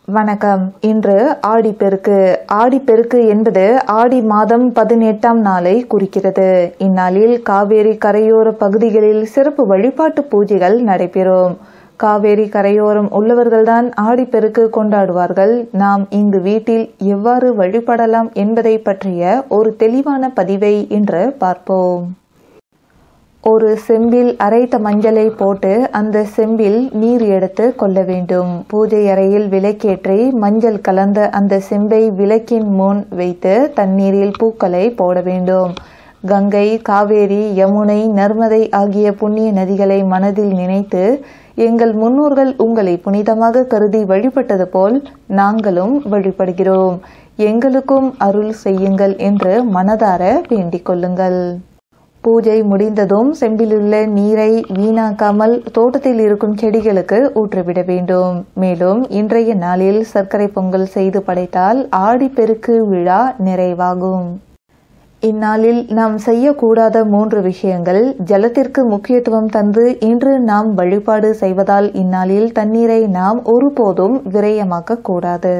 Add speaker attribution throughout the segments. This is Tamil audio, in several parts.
Speaker 1: வணக்கம் இன்று ஆடிப்பெருக்கு ஆடிப்பெருக்கு என்பது ஆடி மாதம் பதினெட்டாம் நாளை குறிக்கிறது இந்நாளில் காவேரி கரையோர பகுதிகளில் சிறப்பு வழிபாட்டு பூஜைகள் நடைபெறும் காவேரி கரையோரம் உள்ளவர்கள்தான் ஆடிப்பெருக்கு கொண்டாடுவார்கள் நாம் இங்கு வீட்டில் எவ்வாறு வழிபடலாம் என்பதை பற்றிய ஒரு தெளிவான பதிவை இன்று பார்ப்போம் ஒரு செம்பில் அரைத்த மஞ்சளை போட்டு அந்த செம்பில் நீர் எடுத்து கொள்ள வேண்டும் பூஜை அறையில் விளக்கேற்றி மஞ்சள் கலந்த அந்த செம்பை விளக்கின் முன் வைத்து தண்ணீரில் பூக்களை போட வேண்டும் கங்கை காவேரி யமுனை நர்மதை ஆகிய புண்ணிய நதிகளை மனதில் நினைத்து எங்கள் முன்னோர்கள் உங்களை புனிதமாக கருதி வழிபட்டது போல் நாங்களும் வழிபடுகிறோம் எங்களுக்கும் அருள் செய்யுங்கள் என்று மனதார வேண்டிக் கொள்ளுங்கள் பூஜை முடிந்ததும் செம்பிலுள்ள நீரை வீணாக்காமல் தோட்டத்தில் இருக்கும் செடிகளுக்கு ஊற்றிவிட வேண்டும் மேலும் இன்றைய நாளில் சர்க்கரை பொங்கல் செய்து படைத்தால் ஆடிப்பெருக்கு விழா நிறைவாகும் இந்நாளில் நாம் செய்யக்கூடாத மூன்று விஷயங்கள் ஜலத்திற்கு முக்கியத்துவம் தந்து இன்று நாம் வழிபாடு செய்வதால் இந்நாளில் தண்ணீரை நாம் ஒருபோதும் விரயமாக்க கூடாது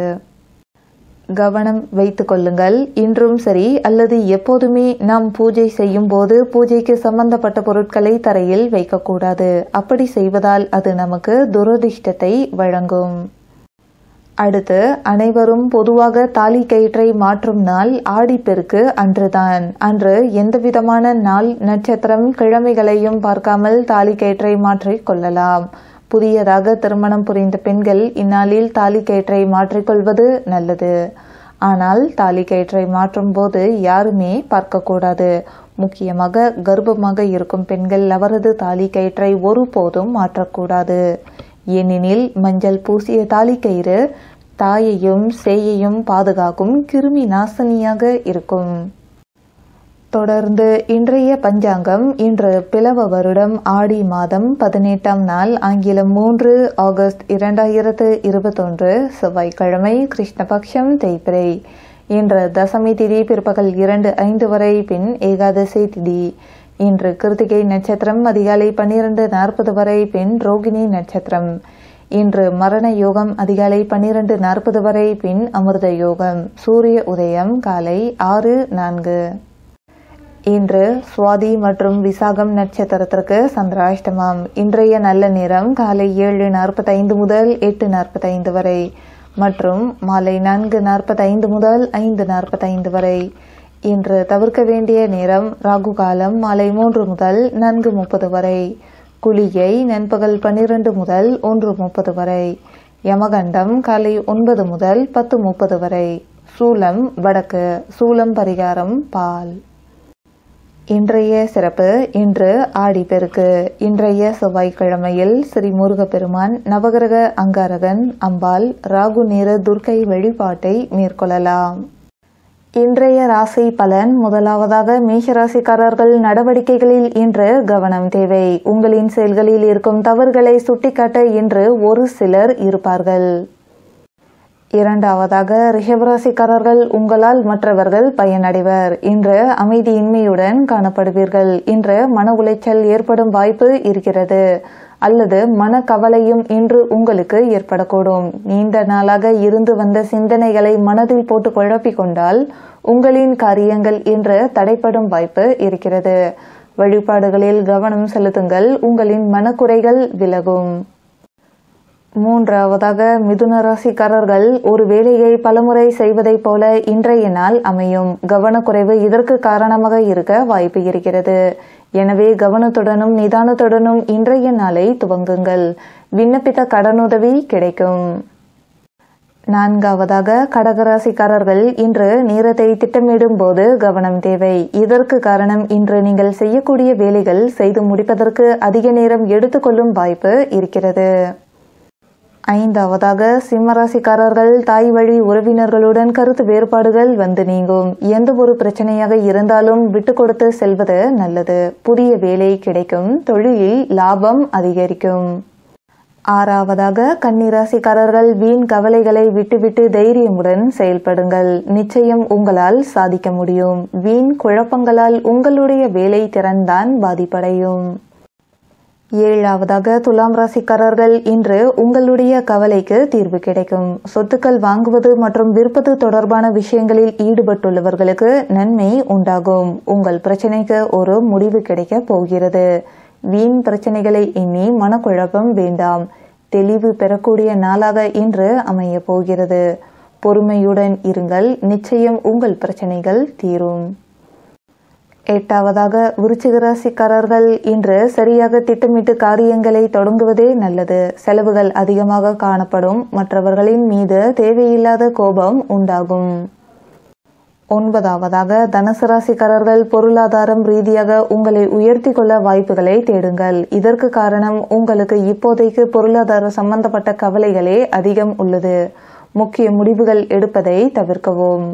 Speaker 1: கவனம் வைத்துக் கொள்ளுங்கள் இன்றும் சரி அல்லது எப்போதுமே நாம் பூஜை செய்யும் போது பூஜைக்கு சம்பந்தப்பட்ட பொருட்களை தரையில் வைக்கக்கூடாது அப்படி செய்வதால் அது நமக்கு துரதிர்ஷ்டத்தை வழங்கும் அடுத்து அனைவரும் பொதுவாக தாலி கயிற்றை மாற்றும் நாள் ஆடிப்பெருக்கு அன்றுதான் அன்று எந்தவிதமான நாள் நட்சத்திரம் கிழமைகளையும் பார்க்காமல் தாலி கயிற்றை மாற்றிக் கொள்ளலாம் புதியதாக திருமணம் புரிந்த பெண்கள் இந்நாளில் தாலி கயிற்றை மாற்றிக்கொள்வது நல்லது ஆனால் தாலி கயிற்றை மாற்றும் போது யாருமே பார்க்கக்கூடாது முக்கியமாக கர்ப்பமாக இருக்கும் பெண்கள் அவரது தாலி கயிற்றை ஒருபோதும் மாற்றக்கூடாது ஏனெனில் மஞ்சள் பூசிய தாலி கயிறு தாயையும் சேயையும் பாதுகாக்கும் கிருமி நாசினியாக இருக்கும் தொடர்ந்து இன்றைய பஞ்சாங்கம் இன்று பிளவ வருடம் ஆடி மாதம் பதினெட்டாம் நாள் ஆங்கிலம் மூன்று ஆகஸ்ட் இரண்டாயிரத்து இருபத்தொன்று செவ்வாய்க்கிழமை கிருஷ்ணபக்ஷம் தேய்பிரை இன்று தசமி திதி பிற்பகல் இரண்டு ஐந்து வரை பின் ஏகாதசி திதி இன்று கிருத்திகை நட்சத்திரம் அதிகாலை பன்னிரண்டு நாற்பது வரை பின் ரோகிணி நட்சத்திரம் இன்று மரண யோகம் அதிகாலை பன்னிரண்டு நாற்பது வரை பின் அமிர்த யோகம் சூரிய உதயம் காலை ஆறு நான்கு இன்று சுவாதி மற்றும் விசாகம் நட்சத்திரத்திற்கு சந்திராஷ்டமம் இன்றைய நல்ல நேரம் காலை ஏழு நாற்பத்தைந்து முதல் எட்டு நாற்பத்தைந்து வரை மற்றும் மாலை நான்கு நாற்பத்தைந்து முதல் ஐந்து நாற்பத்தைந்து வரை இன்று தவிர்க்க வேண்டிய நேரம் ராகு காலம் மாலை மூன்று முதல் நான்கு முப்பது வரை குளிகை நண்பகல் பன்னிரண்டு முதல் ஒன்று முப்பது வரை யமகண்டம் காலை ஒன்பது முதல் பத்து முப்பது வரை சூலம் வடக்கு சூலம் பரிகாரம் பால் இன்றைய சிறப்பு இன்று ஆடிப்பெருக்கு இன்றைய செவ்வாய்க்கிழமையில் ஸ்ரீ முருகப்பெருமான் நவகிரக அங்காரகன் அம்பாள் ராகு நேர துர்க்கை வழிபாட்டை மேற்கொள்ளலாம் இன்றைய ராசி பலன் முதலாவதாக மேஷராசிக்காரர்கள் நடவடிக்கைகளில் இன்று கவனம் தேவை உங்களின் செயல்களில் இருக்கும் தவறுகளை சுட்டிக்காட்ட இன்று ஒரு சிலர் இருப்பார்கள் இரண்டாவதாக ரிஷபராசிக்காரர்கள் உங்களால் மற்றவர்கள் பயனடைவர் இன்று அமைதியின்மையுடன் காணப்படுவீர்கள் இன்று மன உளைச்சல் ஏற்படும் வாய்ப்பு இருக்கிறது அல்லது மனக்கவலையும் இன்று உங்களுக்கு ஏற்படக்கூடும் நீண்ட நாளாக இருந்து வந்த சிந்தனைகளை மனதில் போட்டு குழப்பிக் கொண்டால் உங்களின் காரியங்கள் இன்று தடைப்படும் வாய்ப்பு இருக்கிறது வழிபாடுகளில் கவனம் செலுத்துங்கள் உங்களின் மனக்குறைகள் விலகும் மூன்றாவதாக மிதுன ராசிக்காரர்கள் ஒரு வேலையை பலமுறை செய்வதைப் போல இன்றைய நாள் அமையும் கவனக்குறைவு இதற்கு காரணமாக இருக்க வாய்ப்பு இருக்கிறது எனவே கவனத்துடனும் நிதானத்துடனும் இன்றைய நாளை துவங்குங்கள் விண்ணப்பித்த கடனுதவி கிடைக்கும் நான்காவதாக கடகராசிக்காரர்கள் இன்று நேரத்தை திட்டமிடும் போது கவனம் தேவை இதற்கு காரணம் இன்று நீங்கள் செய்யக்கூடிய வேலைகள் செய்து முடிப்பதற்கு அதிக நேரம் எடுத்துக்கொள்ளும் வாய்ப்பு இருக்கிறது ஐந்தாவதாக சிம்மராசிக்காரர்கள் தாய் வழி உறவினர்களுடன் கருத்து வேறுபாடுகள் வந்து நீங்கும் எந்த ஒரு பிரச்சனையாக இருந்தாலும் விட்டு கொடுத்து செல்வது நல்லது புதிய வேலை கிடைக்கும் தொழிலில் லாபம் அதிகரிக்கும் ஆறாவதாக கன்னிராசிக்காரர்கள் வீண் கவலைகளை விட்டுவிட்டு தைரியமுடன் செயல்படுங்கள் நிச்சயம் உங்களால் சாதிக்க முடியும் வீண் குழப்பங்களால் உங்களுடைய வேலை திறன்தான் பாதிப்படையும் ஏழாவதாக துலாம் ராசிக்காரர்கள் இன்று உங்களுடைய கவலைக்கு தீர்வு கிடைக்கும் சொத்துக்கள் வாங்குவது மற்றும் விற்பது தொடர்பான விஷயங்களில் ஈடுபட்டுள்ளவர்களுக்கு நன்மை உண்டாகும் உங்கள் பிரச்சனைக்கு ஒரு முடிவு கிடைக்க போகிறது வீண் பிரச்சனைகளை எண்ணி மனக்குழப்பம் வேண்டாம் தெளிவு பெறக்கூடிய நாளாக இன்று அமைய போகிறது பொறுமையுடன் இருங்கள் நிச்சயம் உங்கள் பிரச்சனைகள் தீரும் எட்டாவதாக விருச்சிக ராசிக்காரர்கள் இன்று சரியாக திட்டமிட்டு காரியங்களை தொடங்குவதே நல்லது செலவுகள் அதிகமாக காணப்படும் மற்றவர்களின் மீது தேவையில்லாத கோபம் உண்டாகும் ஒன்பதாவதாக தனுசு ராசிக்காரர்கள் பொருளாதாரம் ரீதியாக உங்களை உயர்த்தி கொள்ள வாய்ப்புகளை தேடுங்கள் இதற்கு காரணம் உங்களுக்கு இப்போதைக்கு பொருளாதார சம்பந்தப்பட்ட கவலைகளே அதிகம் உள்ளது முக்கிய முடிவுகள் எடுப்பதை தவிர்க்கவும்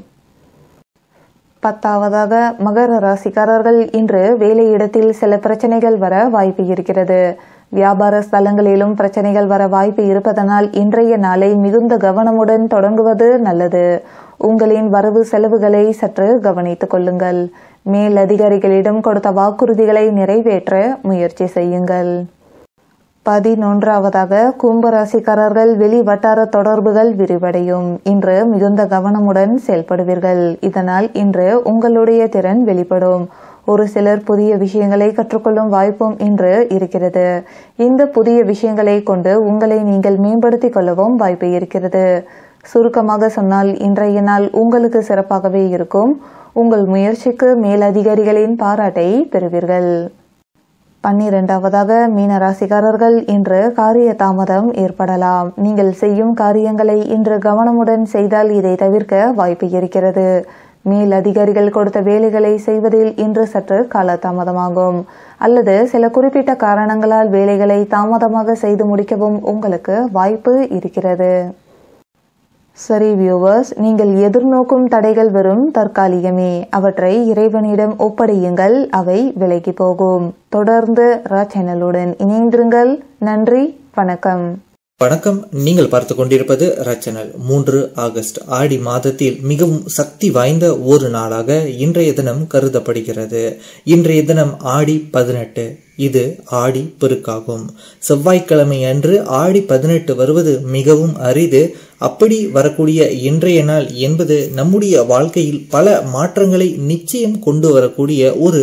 Speaker 1: பத்தாவதாக மகர ராசிக்காரர்கள் இன்று வேலையிடத்தில் சில பிரச்சனைகள் வர வாய்ப்பு இருக்கிறது வியாபார ஸ்தலங்களிலும் பிரச்சனைகள் வர வாய்ப்பு இருப்பதனால் இன்றைய நாளை மிகுந்த கவனமுடன் தொடங்குவது நல்லது உங்களின் வரவு செலவுகளை சற்று கவனித்துக் கொள்ளுங்கள் மேல் அதிகாரிகளிடம் கொடுத்த வாக்குறுதிகளை நிறைவேற்ற முயற்சி செய்யுங்கள் பதினொன்றாவதாக கும்பராசிக்காரர்கள் வெளி வட்டார தொடர்புகள் விரிவடையும் இன்று மிகுந்த கவனமுடன் செயல்படுவீர்கள் இதனால் இன்று உங்களுடைய திறன் வெளிப்படும் ஒரு சிலர் புதிய விஷயங்களை கற்றுக்கொள்ளும் வாய்ப்பும் இன்று இருக்கிறது இந்த புதிய விஷயங்களை கொண்டு உங்களை நீங்கள் மேம்படுத்திக் கொள்ளவும் வாய்ப்பு இருக்கிறது சுருக்கமாக சொன்னால் இன்றைய நாள் உங்களுக்கு சிறப்பாகவே இருக்கும் உங்கள் முயற்சிக்கு மேலதிகாரிகளின் பாராட்டை பெறுவீர்கள் பன்னிரெண்டாவதாக மீன ராசிக்காரர்கள் இன்று காரிய தாமதம் ஏற்படலாம் நீங்கள் செய்யும் காரியங்களை இன்று கவனமுடன் செய்தால் இதை தவிர்க்க வாய்ப்பு இருக்கிறது மேல் அதிகாரிகள் கொடுத்த வேலைகளை செய்வதில் இன்று சற்று காலதாமதமாகும் அல்லது சில குறிப்பிட்ட காரணங்களால் வேலைகளை தாமதமாக செய்து முடிக்கவும் உங்களுக்கு வாய்ப்பு இருக்கிறது சரி வியூவர்ஸ் நீங்கள் எதிர்நோக்கும் தடைகள் வெறும் தற்காலிகமே அவற்றை இறைவனிடம் ஒப்படையுங்கள் அவை விலகி போகும் தொடர்ந்து ரா சேனலுடன் இணைந்திருங்கள் நன்றி வணக்கம்
Speaker 2: வணக்கம் நீங்கள் பார்த்து கொண்டிருப்பது ரச்சனல் மூன்று ஆகஸ்ட் ஆடி மாதத்தில் மிகவும் சக்தி வாய்ந்த ஒரு நாளாக இன்றைய தினம் கருதப்படுகிறது இன்றைய தினம் ஆடி பதினெட்டு இது ஆடி பெருக்காகும் செவ்வாய்க்கிழமை அன்று ஆடி பதினெட்டு வருவது மிகவும் அரிது அப்படி வரக்கூடிய இன்றைய நாள் என்பது நம்முடைய வாழ்க்கையில் பல மாற்றங்களை நிச்சயம் கொண்டு வரக்கூடிய ஒரு